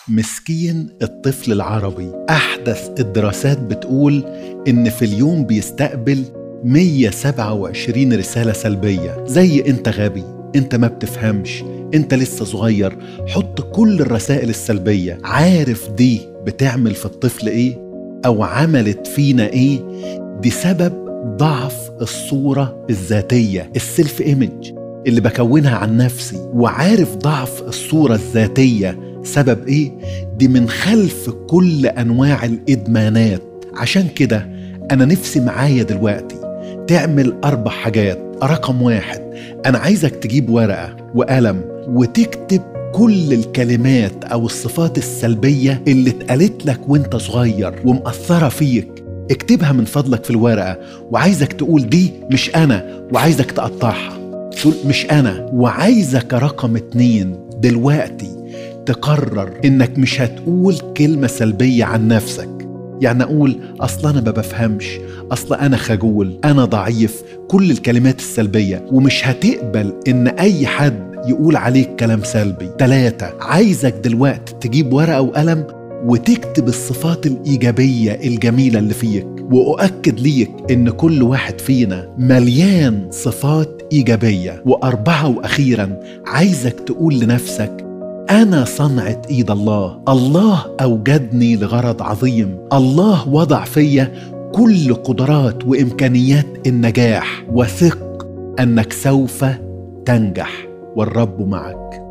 مسكين الطفل العربي أحدث الدراسات بتقول إن في اليوم بيستقبل 127 رسالة سلبية زي أنت غبي أنت ما بتفهمش أنت لسه صغير حط كل الرسائل السلبية عارف دي بتعمل في الطفل إيه أو عملت فينا إيه دي سبب ضعف الصورة الذاتية السيلف إيمج اللي بكونها عن نفسي وعارف ضعف الصورة الذاتية سبب ايه؟ دي من خلف كل انواع الادمانات عشان كده انا نفسي معايا دلوقتي تعمل اربع حاجات رقم واحد انا عايزك تجيب ورقة وقلم وتكتب كل الكلمات او الصفات السلبية اللي اتقالت لك وانت صغير ومأثرة فيك اكتبها من فضلك في الورقة وعايزك تقول دي مش أنا وعايزك تقطعها تقول مش أنا وعايزك رقم اتنين دلوقتي تقرر إنك مش هتقول كلمة سلبية عن نفسك يعني أقول أصل أنا ما بفهمش أصل أنا خجول أنا ضعيف كل الكلمات السلبية ومش هتقبل إن أي حد يقول عليك كلام سلبي ثلاثة عايزك دلوقتي تجيب ورقة وقلم وتكتب الصفات الإيجابية الجميلة اللي فيك وأؤكد ليك إن كل واحد فينا مليان صفات إيجابية وأربعة وأخيرا عايزك تقول لنفسك أنا صنعة إيد الله الله أوجدني لغرض عظيم الله وضع فيا كل قدرات وإمكانيات النجاح وثق أنك سوف تنجح والرب معك